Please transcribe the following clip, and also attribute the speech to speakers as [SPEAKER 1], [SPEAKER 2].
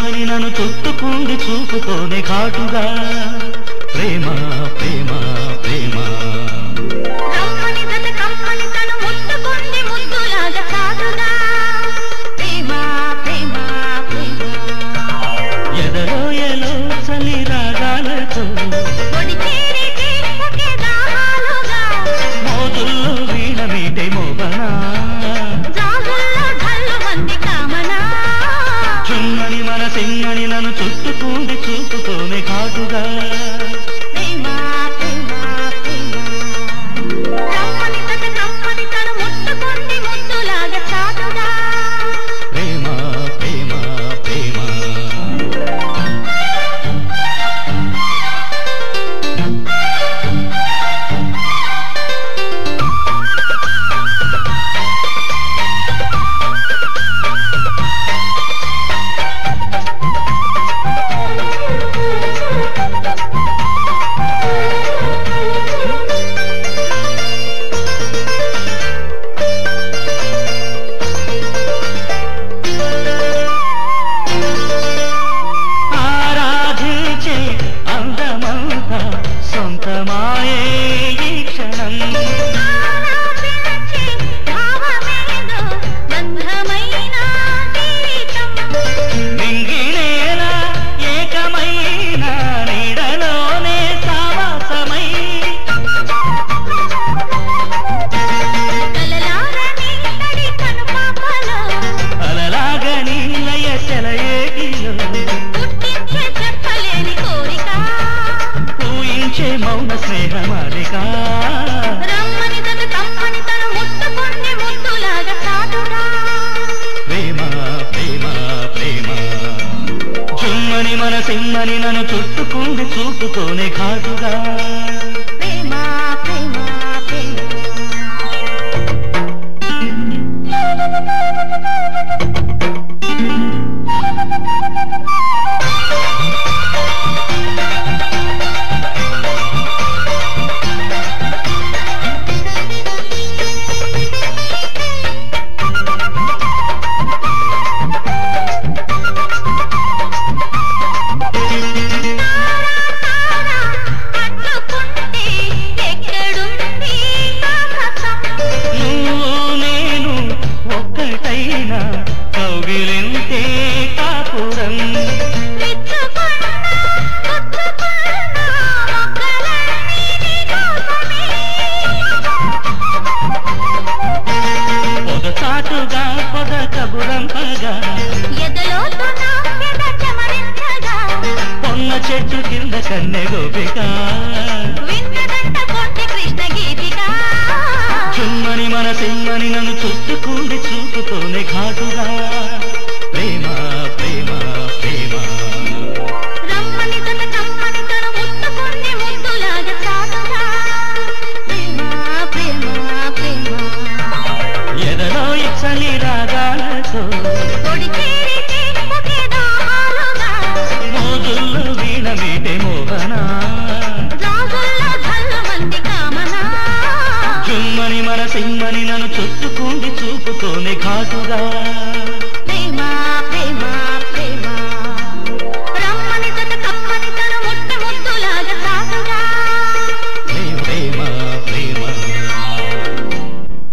[SPEAKER 1] సిమ్మని నన్ను చుట్టుకుంది చూపుతోనే ఘాటుగా ప్రేమ ప్రేమ ప్రేమ
[SPEAKER 2] రమ్మని జత కమ్మని తను ముట్టుకుంది ముద్దులాగా సాగుగా ప్రేమ ప్రేమ ప్రేమ
[SPEAKER 1] ఎదరో ఎలో చలి రాగాలతో
[SPEAKER 2] ఒడి చేరితే ఒకే దాహాలుగా
[SPEAKER 1] మోదుల్లో వీణ మీటే మోగనా
[SPEAKER 2] జాజుల్లో ఢల్లు మంది కామనా
[SPEAKER 1] చుమ్మని మన సిమ్మని నన్ను చుట్టుకుంది చూపుతోనే ఘాటుగా
[SPEAKER 2] ప్రేమ ప్రేమ ప్రేమ రమ్మని జత కమ్మని తను ముట్టుకుంది ముద్దులాగా సాగుగా
[SPEAKER 1] ప్రేమ ప్రేమ ప్రేమ ఆరాధించే అందమంతా సొంతమాయే ఈ క్షణం
[SPEAKER 2] ఆరాధించే భావమేదో బంధమైన జీవితం
[SPEAKER 1] మింగినేల ఏకమైన నీడలోనే సావాసమై
[SPEAKER 2] కలలారని తడి కనుపాపలో
[SPEAKER 1] అలలాగని లయ సెలయేగిలో
[SPEAKER 2] పుట్టించే చెప్పలేని కోరిక
[SPEAKER 1] ఊహించే మౌన స్నేహమాలిక
[SPEAKER 2] రమ్మని జత కమ్మని తను ముట్టుకుంది ముద్దులాగా సాటుగా
[SPEAKER 1] ప్రేమ ప్రేమ ప్రేమ చుమ్మని మన సిమ్మని నన్ను చుట్టుకుంది చూపుతోనే ఘాటుగా
[SPEAKER 2] ప్రేమ ప్రేమ ప్రేమ తారా పట్టుకుంటే ఎక్కడుంది ఆకాశం
[SPEAKER 1] నువ్వు నేను ఒక్కటైన కౌగిలింతే కాపురం
[SPEAKER 2] విచ్చుకున్నా గుచ్చుకున్నా మొగ్గలన్నీ నీకోసమే
[SPEAKER 1] పొదచాటుగా పొద కబురంపగా
[SPEAKER 2] ఎదలోతు నా ఎద చెమరించగా
[SPEAKER 1] పొన్న చెట్టు కింద కన్నెగో